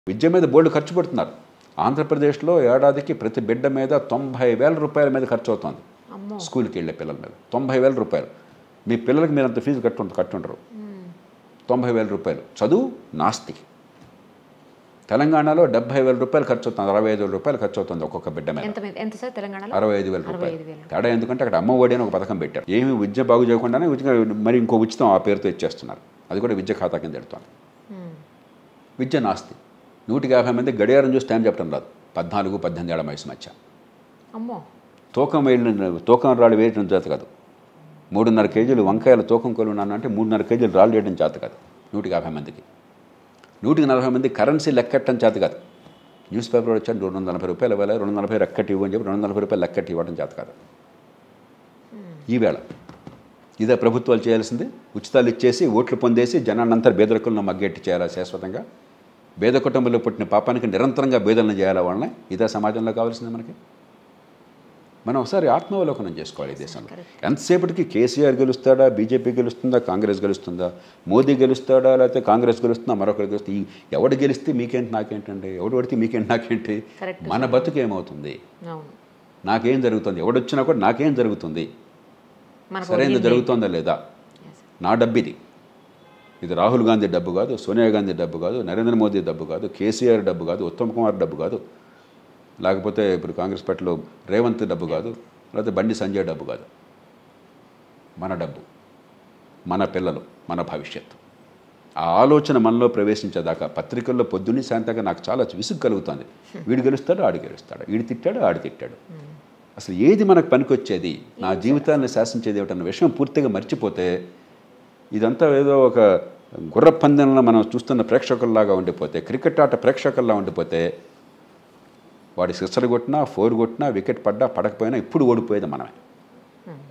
విద్య మీద బోర్డు ఖర్చు పెడుతున్నారు ఆంధ్రప్రదేశ్లో ఏడాదికి ప్రతి బిడ్డ మీద తొంభై వేల రూపాయల మీద ఖర్చు అవుతుంది అమ్మో స్కూల్కి వెళ్ళే పిల్లల మీద తొంభై వేల రూపాయలు మీ పిల్లలకి మీరు అంత ఫీజు కట్టు కట్టుండరు తొంభై వేల రూపాయలు చదువు నాస్తి తెలంగాణలో డెబ్బై వేల రూపాయలు ఖర్చు అవుతుంది అరవై ఐదు వేల రూపాయలు ఖర్చు అవుతుంది ఒక్కొక్క బిడ్డ మీద ఎంత మీద- ఎంత సార్ తెలంగాణలో అరవై ఐదు వేల అరవై రూపాయలు ఐదు వేలు తేడా ఎందుకంటే అక్కడ అమ్మ ఒడి అని ఒక పథకం పెట్టారు ఏమి విద్య బాగు చేయకుండానే ఉచితంగా మరి ఇంకో ఉచితం ఆ పేరుతో ఇచ్చేస్తున్నారు అది కూడా విద్య ఖాతా కింద పెడుతోంది మ్మ్. విద్య నాస్తి నూటికి యాభై మంది గడియారం చూసి టైం చెప్పడం రాదు పద్నాలుగు పద్దెనిమిది ఏళ్ల వయసు మధ్య అమ్మో తూకం వేయడం తూకం రాళ్ళు వేయడం చేత కాదు మూడున్నర కేజీలు వంకాయల తూకం కొలున్నాను అంటే మూడున్నర కేజీలు రాళ్ళు వేయడం చేత కాదు నూటికి యాభై మందికి నూటికి నలభై మంది కరెన్సీ లెక్కట్టడం చేత కాదు న్యూస్ పేపర్ వచ్చాను రెండు వందల నలభై రూపాయలు ఇవ్వాలి రెండు వందల నలభై లెక్కటి ఇవ్వని చెప్పి రెండు వందల నలభై రూపాయలు లెక్కటి ఇవ్వడం చేత కాదు ఈవేళ ఇదే ప్రభుత్వాలు చేయాల్సింది ఉచితాలు ఇచ్చేసి ఓట్లు పొందేసి జనాన్నంతా బేదరికులను మగ్గెట్టి చేయాలా శాశ్వతంగా బేద కుటుంబంలో పుట్టిన పాపానికి నిరంతరంగా బేదలను చేయాలా వాళ్ళని ఇదే సమాజంలో కావాల్సింది మనకి మనం ఒకసారి ఆత్మావలోకనం చేసుకోవాలి ఈ దేశంలో ఎంతసేపటికి కేసీఆర్ గెలుస్తాడా బీజేపీ గెలుస్తుందా కాంగ్రెస్ గెలుస్తుందా మోదీ గెలుస్తాడా లేకపోతే కాంగ్రెస్ గెలుస్తుందా మరొకరు గెలుస్తుంది ఈ ఎవడు గెలిస్తే మీకేంటి నాకేంటండి ఎవడు పడితే మీకేంటి నాకేంటి Correct. మన బతుకు ఏమవుతుంది అవును నాకేం జరుగుతుంది ఎవడొచ్చినా కూడా నాకేం జరుగుతుంది మనకు సరైనది ఒరిగింది. జరుగుతుందా లేదా Yes. నా డబ్బు ఇది ఇది రాహుల్ గాంధీ డబ్బు కాదు సోనియా గాంధీ డబ్బు కాదు నరేంద్ర మోదీ డబ్బు కాదు కేసీఆర్ డబ్బు కాదు ఉత్తమ్ కుమార్ డబ్బు కాదు లేకపోతే ఇప్పుడు కాంగ్రెస్ పార్టీలో రేవంత్ డబ్బు కాదు లేకపోతే బండి సంజయ్ డబ్బు కాదు మన డబ్బు మన పిల్లలు మన భవిష్యత్తు ఆ ఆలోచన మనలో ప్రవేశించేదాకా పత్రికల్లో పొద్దున్నే సాయంత్రంగా నాకు చాలా విసుగు కలుగుతుంది వీడు గెలుస్తాడు ఆడు గెలుస్తాడు వీడు తిట్టాడు ఆడు తిట్టాడు అసలు ఏది మనకు పనికొచ్చేది నా జీవితాన్ని శాసించేది ఏమిటన్న విషయం పూర్తిగా మర్చిపోతే ఇదంతా ఏదో ఒక గుర్ర పందెంలో మనం చూస్తున్న ప్రేక్షకుల్లాగా ఉండిపోతే క్రికెట్ ఆట ప్రేక్షకుల్లా ఉండిపోతే వాడి సిక్సర్ కొట్టినా ఫోర్ కొట్టినా వికెట్ పడ్డా పడకపోయినా ఇప్పుడు ఓడిపోయేది మనమే